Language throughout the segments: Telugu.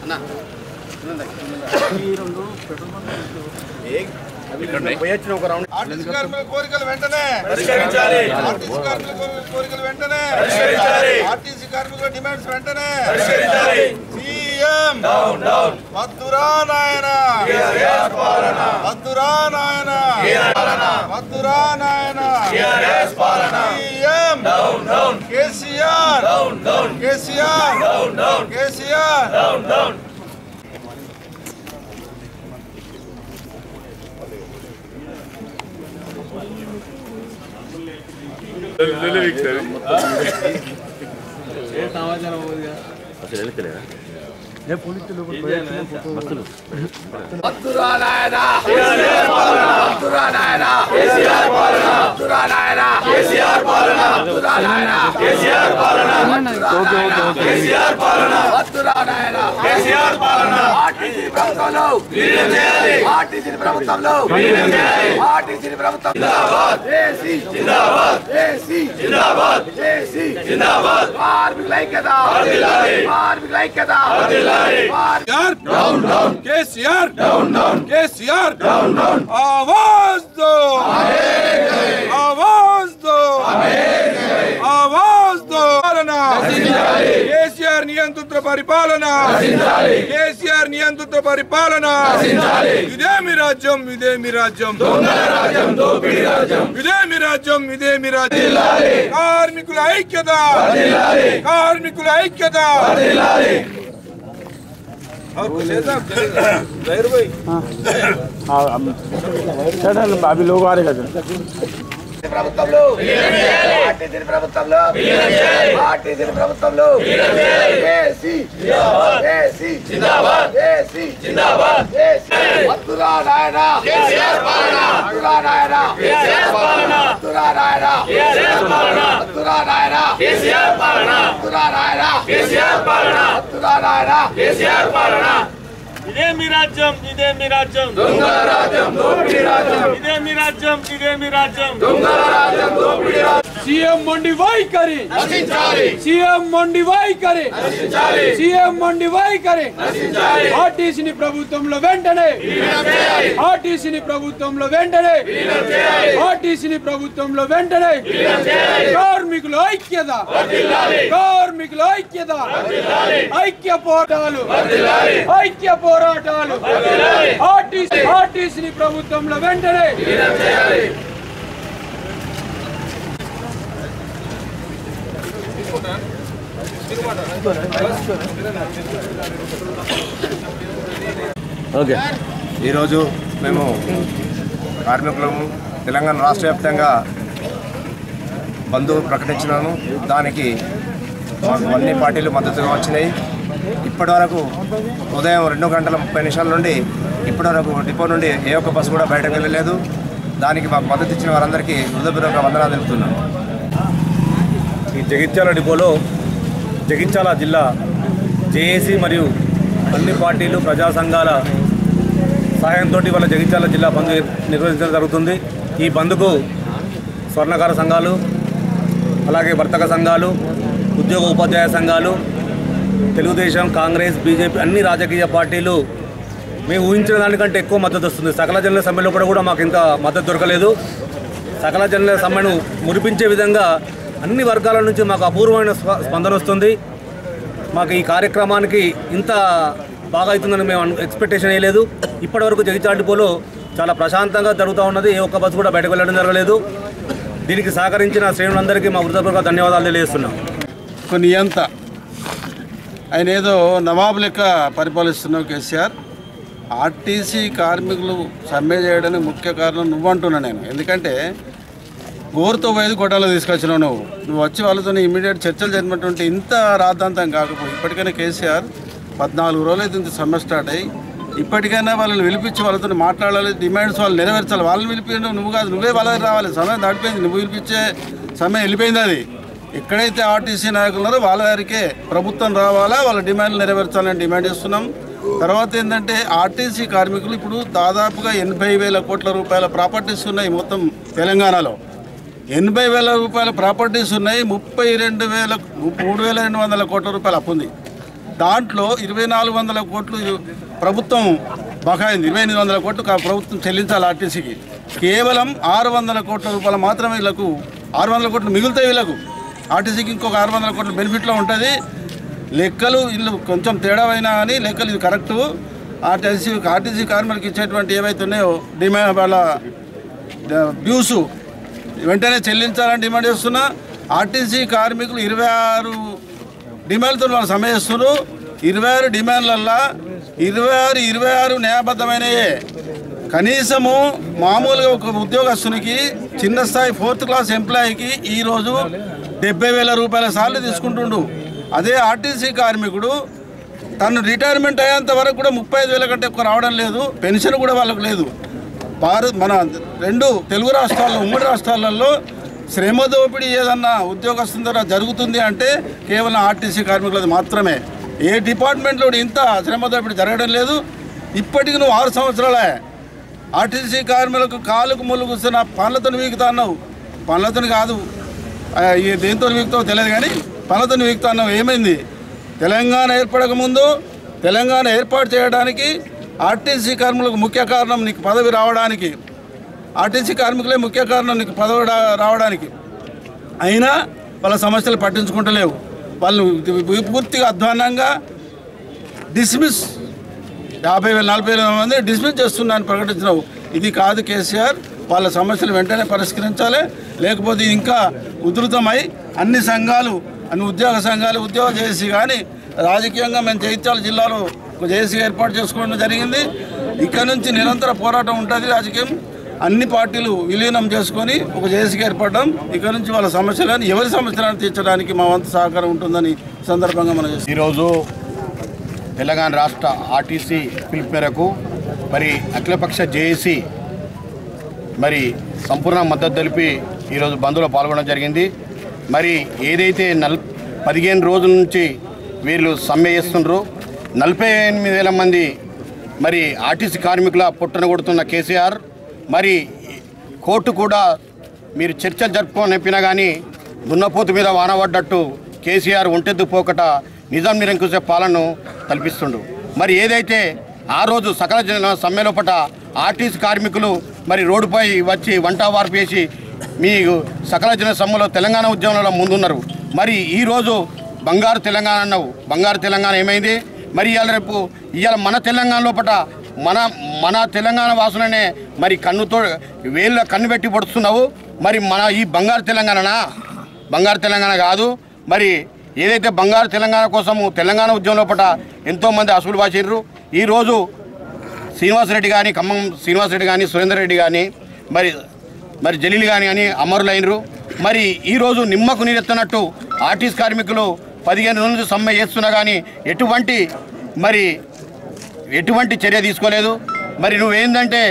ఆర్టీసీ కార్మికుల కోరికలు వెంటనే పరిష్కరించాలి. ఆర్టీసీ కార్మికుల కోరి- కోరికలు వెంటనే పరిష్కరించాలి. ఆర్టీసీ కార్మికుల డిమాండ్స్ వెంటనే పరిష్కరించాలి. సీఎం డౌన్ డౌన్ వద్దురా నాయన టీఆర్ఎస్ పాలన వద్దురా నాయన వద్దురా నాయన టీఆర్ఎస్ పాలన CM down down KCR down down KCR down down KCR down down KCR పాలన కేసీఆర్ పాలన ఆర్టీసీ ప్రభుత్వంలో విలీనం చేయాలి ఆర్టీసీ ప్రభుత్వంలో విలీనం చేయాలి ఆర్టీసీ ప్రభుత్వం జిందాబాద్ ఏసీ జిందాబాద్ ఏసీ జిందాబాద్ ఏసీ జిందాబాద్ కార్మికుల ఐక్యత వర్ధిల్లాలి. కార్మికుల ఐక్యత వర్ధిల్లాలి. కార్మికుల down down KCR down down KCR down down आवाज दो आवाज दो आवाज दो పాలన కేసీఆర్ నియంత్రిత పరిపాలన కేసీఆర్ నియంత్రిత పరిపాలన ఇదేమి రాజ్యం ఇదేమి రాజ్యం రాజ్యం దోపిడీ రాజ్యం ఇదేమి రాజ్యం ఇదేమి రాజ్యం కార్మికుల ఐక్యత కార్మికుల ఐక్యత और कुछ है साहब जहीर भाई अभी लोग आ रहे हैं ప్రభుత్వంలో ఆర్టీసీ ప్రభుత్వంలో ఆర్టీసీ ప్రభుత్వంలో ఏసీ ఏసీ జిందాబాద్ ఏసీ జిందాబాద్ ఏసీ వద్దురా నాయనా కేసీఆర్ పాలన వద్దురా నాయనా కేసీఆర్ పాలన వద్దురా నాయనా కేసీఆర్ పాలన వద్దురా నాయనా కేసీఆర్ పాలన వద్దురా నాయనా కేసీఆర్ పాలన వద్దురా నాయనా కేసీఆర్ పాలన ఇదే మీ రాజ్యం ఇదే మీ రాజ్యం దొంగల రాజ్యం దోపిడీ రాజ్యం ఇదే మీ రాజ్యం ఇదే మీ రాజ్యం దొంగల రాజ్యం దోపిడీ రాజ్యం సీఎం మొండి వైఖరి నశించాలి సీఎం మొండి వైఖరి నశించాలి సీఎం మొండి వైఖరి నశించాలి ఆర్టీసీని ప్రభుత్వంలో వెంటనే ఆర్టీసీని ప్రభుత్వంలో వెంటనే ఆర్టీసీని ప్రభుత్వంలో వెంటనే కార్మికుల ఐక్యత కార్మికుల ఐక్యత ఐక్య పోరాటాలు ఐక్య పోరాటాలు ఆర్టీసీ ఆర్టీసీని ప్రభుత్వంలో వెంటనే ఈరోజు మేము కార్మికులము తెలంగాణ రాష్ట్ర వ్యాప్తంగా బంద్ ప్రకటించినాము దానికి మాకు అన్ని పార్టీలు మద్దతుగా వచ్చినాయి ఇప్పటివరకు ఉదయం రెండు గంటల ముప్పై నిమిషాల నుండి ఇప్పటివరకు డిపో నుండి ఏ ఒక్క బస్సు కూడా బయటకు వెళ్ళలేదు దానికి మాకు మద్దతు ఇచ్చిన వారందరికీ హృదయపూర్వక వందనాలు తెలుపుతున్నాను ఈ జగిత్యాల డిపోలో జగిత్యాల జిల్లా జేఏసీ మరియు అన్ని పార్టీలు ప్రజా సంఘాల సహాయంతో వాళ్ళ జగిత్యాల జిల్లా బంద్ నిర్వహించడం జరుగుతుంది ఈ బంద్కు స్వర్ణకార సంఘాలు అలాగే వర్తక సంఘాలు ఉద్యోగ ఉపాధ్యాయ సంఘాలు తెలుగుదేశం కాంగ్రెస్ బీజేపీ అన్ని రాజకీయ పార్టీలు మేము ఊహించిన దానికంటే ఎక్కువ మద్దతు వస్తుంది సకల జనుల సమ్మెలో కూడా కూడా మాకు ఇంత మద్దతు దొరకలేదు సకల జనుల సమ్మెను మురిపించే విధంగా అన్ని వర్గాల నుంచి మాకు అపూర్వమైన స్ప- స్పందన వస్తుంది మాకు ఈ కార్యక్రమానికి ఇంత బాగా అవుతుందని మేము అను- ఎక్స్పెక్టేషన్ వేయలేదు ఇప్పటివరకు జగిత్యాల డిపోలో చాలా ప్రశాంతంగా జరుగుతూ ఉన్నది ఏ ఒక్క బస్సు కూడా బయటకు వెళ్ళడం జరగలేదు దీనికి సహకరించిన శ్రేణులందరికీ మా హృదయపూర్వక ధన్యవాదాలు తెలియజేస్తున్నాం ఒక నియంత ఆయన ఏదో నవాబు లెక్క పరిపాలిస్తున్నావు కేసీఆర్ ఆర్టీసీ కార్మికులు సమ్మె చేయడానికి ముఖ్య కారణం నువ్వంటున్నా నేను ఎందుకంటే గోరుతో పోయేది గొడ్డలో తీసుకొచ్చినావు నువ్వు నువ్వు వచ్చి వాళ్ళతో ఇమీడియట్ చర్చలు జరిపినటువంటి ఇంత రాద్ధాంతం కాకపోయి ఇప్పటికైనా కేసీఆర్ పద్నాలుగు రోజులు అయితే ఇంత సమ్మె స్టార్ట్ అయ్యి ఇప్పటికైనా వాళ్ళని పిలిపించి వాళ్ళతో మాట్లాడాలి డిమాండ్స్ వాళ్ళు నెరవేర్చాలి వాళ్ళని పిలిపించడం నువ్వు కాదు నువ్వే వాళ్ళ దగ్గర రావాలి సమయం దాటిపోయింది నువ్వు పిలిపించే సమయం వెళ్ళిపోయింది అది ఎక్కడైతే ఆర్టీసీ నాయకులు ఉన్నారో వాళ్ళ దగ్గరికే ప్రభుత్వం రావాలా వాళ్ళ డిమాండ్లు నెరవేర్చాలని డిమాండ్ చేస్తున్నాం తర్వాత ఏంటంటే ఆర్టీసీ కార్మికులు ఇప్పుడు దాదాపుగా ఎనభై వేల కోట్ల రూపాయల ప్రాపర్టీస్ ఉన్నాయి మొత్తం తెలంగాణలో ఎనభై వేల రూపాయల ప్రాపర్టీస్ ఉన్నాయి ముప్పై రెండు వేల మూడు వేల రెండు వందల కోట్ల రూపాయల అప్పు ఉంది దాంట్లో ఇరవై నాలుగు వందల కోట్లు ప్రభుత్వం బకాయింది ఇరవై ఎనిమిది వందల కోట్లు కా- ప్రభుత్వం చెల్లించాలి ఆర్టీసీకి కేవలం ఆరు వందల కోట్ల రూపాయలు మాత్రమే వీళ్ళకు ఆరు వందల కోట్లు మిగులుతాయి వీళ్ళకు ఆర్టీసీకి ఇంకొక ఆరు వందల కోట్ల బెనిఫిట్లో ఉంటుంది లెక్కలు వీళ్ళు కొంచెం తేడా అయినా కానీ లెక్కలు ఇది కరెక్టు ఆర్టీసీ ఆర్టీసీ కార్మికులకు ఇచ్చేటువంటి ఏవైతే ఉన్నాయో డిమాండ్ వాళ్ళ డ్యూస్ వెంటనే చెల్లించాలని డిమాండ్ చేస్తున్నా ఆర్టీసీ కార్మికులు ఇరవై ఆరు డిమాండ్లతో వాళ్ళు సమ్మె చేస్తున్నారు ఇరవై ఆరు డిమాండ్లల్లో ఇరవై ఆరు ఇరవై ఆరు న్యాయబద్ధమైనయే కనీసము మామూలుగా ఒక ఉద్యోగస్తునికి చిన్న స్థాయి ఫోర్త్ క్లాస్ ఎంప్లాయీకి ఈరోజు డెబ్బై వేల రూపాయల సార్లు తీసుకుంటుండు అదే ఆర్టీసీ కార్మికుడు తను రిటైర్మెంట్ అయ్యేంత వరకు కూడా ముప్పై ఐదు వేల కంటే ఎక్కువ రావడం లేదు పెన్షన్ కూడా వాళ్ళకు లేదు భారత్ మన రెండు తెలుగు రాష్ట్రాల్లో ఉమ్మడి రాష్ట్రాలలో శ్రమ దోపిడీ ఏదన్నా ఉద్యోగస్తుల ద్వారా జరుగుతుంది అంటే కేవలం ఆర్టీసీ కార్మికులది మాత్రమే ఏ డిపార్ట్మెంట్లో కూడా ఇంత శ్రమ దోపిడీ జరగడం లేదు ఇప్పటికి నువ్వు ఆరు సంవత్సరాలే ఆర్టీసీ కార్మికులకు కాలుకు ముళ్ళు కూర్చున్న పనులతో వీగుతా అన్నావు పనులతో కాదు ఆ, ఈ దేంతో వీగుతావు తెలియదు కానీ పనులతో వీగుతా అన్నావు ఏమైంది తెలంగాణ ఏర్పడక ముందు తెలంగాణ ఏర్పాటు చేయడానికి ఆర్టీసీ కార్మికులకు ముఖ్య కారణం నీకు పదవి రావడానికి ఆర్టీసీ కార్మికులే ముఖ్య కారణం నీకు పదవి రా- రావడానికి అయినా వాళ్ళ సమస్యలు పట్టించుకుంటలేవు వాళ్ళు పూర్తిగా అధ్వానంగా డిస్మిస్ యాభై వేల నలభై వేల మంది డిస్మిస్ చేస్తున్నారని ప్రకటించినావు ఇది కాదు కేసీఆర్ వాళ్ళ సమస్యలు వెంటనే పరిష్కరించాలి లేకపోతే ఇది ఇంకా ఉధృతమై అన్ని సంఘాలు అన్ని ఉద్యోగ సంఘాలు ఉద్యోగ చేసి కానీ రాజకీయంగా మేము జగిత్యాల జిల్లాలో ఒక జేసీ ఏర్పాటు చేసుకోవడం జరిగింది ఇక్కడ నుంచి నిరంతర పోరాటం ఉంటుంది రాజకీయం అన్ని పార్టీలు విలీనం చేసుకొని ఒక జేసీకి ఏర్పడడం ఇక్కడ నుంచి వాళ్ళ సమస్యలను ఎవరి సమస్యలను తీర్చడానికి మా వంతు సహకారం ఉంటుందని ఈ సందర్భంగా మనం చేస్తాం ఈరోజు తెలంగాణ రాష్ట్ర ఆర్టీసీ పిలుపు మేరకు మరి అఖిలపక్ష జేఏసీ మరి సంపూర్ణ మద్దతు తెలిపి ఈరోజు బంద్లో పాల్గొనడం జరిగింది మరి ఏదైతే నల్ పదిహేను రోజుల నుంచి వీళ్ళు సమ్మె చేస్తుండ్రో నలభై ఎనిమిది వేల మంది మరి ఆర్టీసీ కార్మికుల పుట్టన కొడుతున్న కేసీఆర్ మరి కోర్టు కూడా మీరు చర్చలు జరుపుకొని చెప్పినా కానీ దున్నపోతు మీద వాన పడ్డట్టు కేసీఆర్ ఒంటెద్దు పోకట నిజాం నిరంకుశ పాలనను కల్పిస్తుండు మరి ఏదైతే ఆ రోజు సకల జన సమ్మె లోపట ఆర్టీసీ కార్మికులు మరి రోడ్డుపై వచ్చి వంట వార్పు చేసి మీ సకల జన సమ్మెలో తెలంగాణ ఉద్యమంలో ముందున్నారు మరి ఈరోజు బంగారు తెలంగాణ అన్నావు బంగారు తెలంగాణ ఏమైంది మరి ఇవాళ రేపు ఇవాళ మన తెలంగాణ లోపట మన మన తెలంగాణ వాసులనే మరి కన్నుతో వేళ్ళ కన్ను పెట్టి పడుతున్నావు మరి మన ఈ బంగారు తెలంగాణనా బంగారు తెలంగాణ కాదు మరి ఏదైతే బంగారు తెలంగాణ కోసము తెలంగాణ ఉద్యమం లోపల ఎంతోమంది అసలు బాసిర్రు ఈరోజు శ్రీనివాసరెడ్డి కానీ ఖమ్మం శ్రీనివాసరెడ్డి కానీ సురేందర్ రెడ్డి కానీ మరి మరి జలీల్ కానీ అని అమరులైనరు మరి ఈరోజు నిమ్మకు నీరెత్తున్నట్టు ఆర్టీసీ కార్మికులు పదిహేను రోజుల నుంచి సమ్మె చేస్తున్నా కానీ ఎటువంటి మరి ఎటువంటి చర్య తీసుకోలేదు మరి నువ్వేందంటే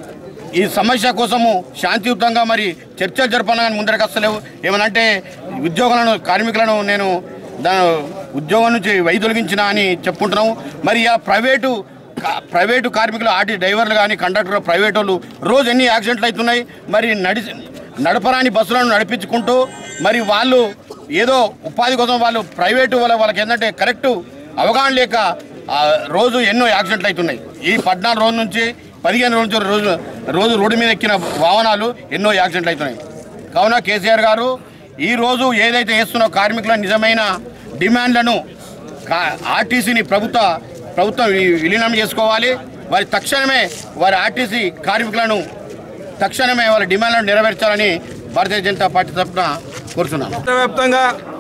ఈ సమస్య కోసము శాంతియుతంగా మరి చర్చలు జరపాలని ముందరకు వస్తలేవు ఏమనంటే ఉద్యోగులను కార్మికులను నేను దా ఉద్యోగం నుంచి వైదొలిగించిన అని చెప్పుకుంటున్నాము మరి ఆ ప్రైవేటు కా- ప్రైవేటు కార్మికులు ఆర్టీ డ్రైవర్లు కానీ కండక్టర్ ప్రైవేట్ వాళ్ళు రోజు ఎన్ని యాక్సిడెంట్లు అవుతున్నాయి మరి నడిచి నడపరాని బస్సులను నడిపించుకుంటూ మరి వాళ్ళు ఏదో ఉపాధి కోసం వాళ్ళు ప్రైవేటు వాళ్ళ వాళ్ళకి ఏంటంటే కరెక్టు అవగాహన లేక ఆ, రోజు ఎన్నో యాక్సిడెంట్లు అవుతున్నాయి ఈ పద్నాలుగు రోజుల నుంచి పదిహేను రోజుల నుంచి రోజు రోజు రోడ్డు మీద ఎక్కిన వాహనాలు ఎన్నో యాక్సిడెంట్లు అవుతున్నాయి కావున కేసీఆర్ గారు ఈరోజు ఏదైతే వేస్తున్న కార్మికుల నిజమైన డిమాండ్లను కా- ఆర్టీసీని ప్రభుత్వ ప్రభుత్వం వి- విలీనం చేసుకోవాలి వారి తక్షణమే వారి ఆర్టీసీ కార్మికులను తక్షణమే వాళ్ళ డిమాండ్లను నెరవేర్చాలని భారతీయ జనతా పార్టీ తరఫున కోరుతున్నాను వ్యాప్తంగా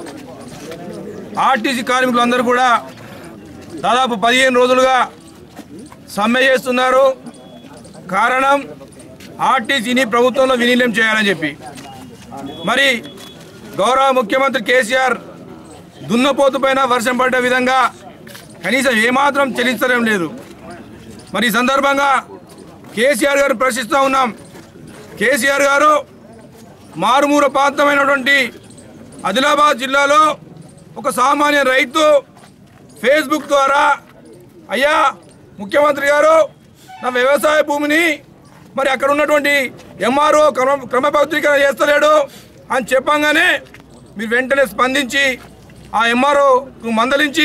ఆర్టీసీ కార్మికులందరూ కూడా దాదాపు పదిహేను రోజులుగా సమ్మె చేస్తున్నారు కారణం ఆర్టీసీని ప్రభుత్వంలో విలీనం చేయాలని చెప్పి మరి గౌరవ ముఖ్యమంత్రి కేసీఆర్ దున్నపోతు పైన వర్షం పడ్డ విధంగా కనీసం ఏమాత్రం చెల్లించడం లేదు మరి ఈ సందర్భంగా కేసీఆర్ గారు ప్రశ్నిస్తూ ఉన్నాం కేసీఆర్ గారు మారుమూల ప్రాంతమైనటువంటి ఆదిలాబాద్ జిల్లాలో ఒక సామాన్య రైతు ఫేస్బుక్ ద్వారా అయ్యా ముఖ్యమంత్రి గారు నా వ్యవసాయ భూమిని మరి అక్కడ ఉన్నటువంటి ఎంఆర్ఓ క్రమ క్రమపత్రీకరణ చేస్తలేడు అని చెప్పంగానే మీరు వెంటనే స్పందించి ఆ ఎంఆర్ఓ మందలించి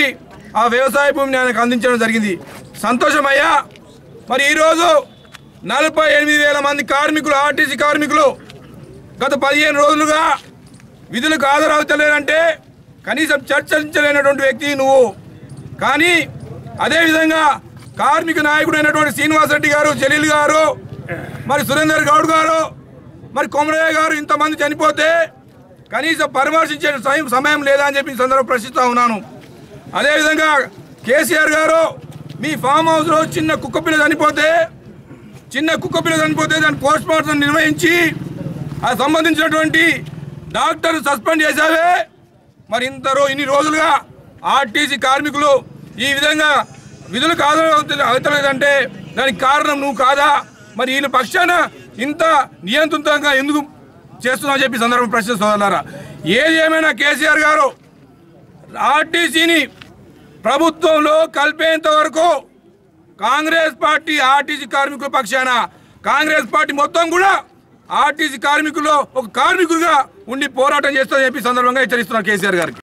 ఆ వ్యవసాయ భూమిని ఆయనకు అందించడం జరిగింది సంతోషమయ్యా మరి ఈరోజు నలభై ఎనిమిది వేల మంది కార్మికులు ఆర్టీసీ కార్మికులు గత పదిహేను రోజులుగా విధులకు హాజరవుతలేరంటే కనీసం చర్చించలేనటువంటి వ్యక్తి నువ్వు కానీ అదేవిధంగా కార్మిక నాయకుడు అయినటువంటి శ్రీనివాసరెడ్డి గారు జలీల్ గారు మరి సురేందర్ గౌడ్ గారు మరి కొమరయ్య గారు ఇంతమంది చనిపోతే కనీసం పరామర్శించే సమయం సమయం లేదా అని చెప్పి ఈ సందర్భం ప్రశ్నిస్తూ ఉన్నాను అదేవిధంగా కేసీఆర్ గారు మీ ఫామ్ హౌస్లో చిన్న కుక్కపిల్ల చనిపోతే చిన్న కుక్కపిల్ల చనిపోతే దాని పోస్ట్ మార్టం నిర్వహించి ఆ సంబంధించినటువంటి డాక్టర్ సస్పెండ్ చేశావే మరి ఇంత రో ఇన్ని రోజులుగా ఆర్టీసీ కార్మికులు ఈ విధంగా విధులకు హాజరు అవుతలేదంటే దానికి కారణం నువ్వు కాదా మరి వీళ్ళ పక్షాన ఇంత నియంత్రితంగా ఎందుకు చేస్తున్నావు చెప్పి సందర్భం ప్రశ్నిస్తున్నారా ఏది ఏమైనా కేసీఆర్ గారు ఆర్టీసీని ప్రభుత్వంలో కలిపేంత వరకు కాంగ్రెస్ పార్టీ ఆర్టీసీ కార్మికుల పక్షాన కాంగ్రెస్ పార్టీ మొత్తం కూడా ఆర్టీసీ కార్మికుల్లో ఒక కార్మికుడిగా ఉండి పోరాటం చేస్తుందని చెప్పి సందర్భంగా హెచ్చరిస్తున్నారు కేసీఆర్ గారికి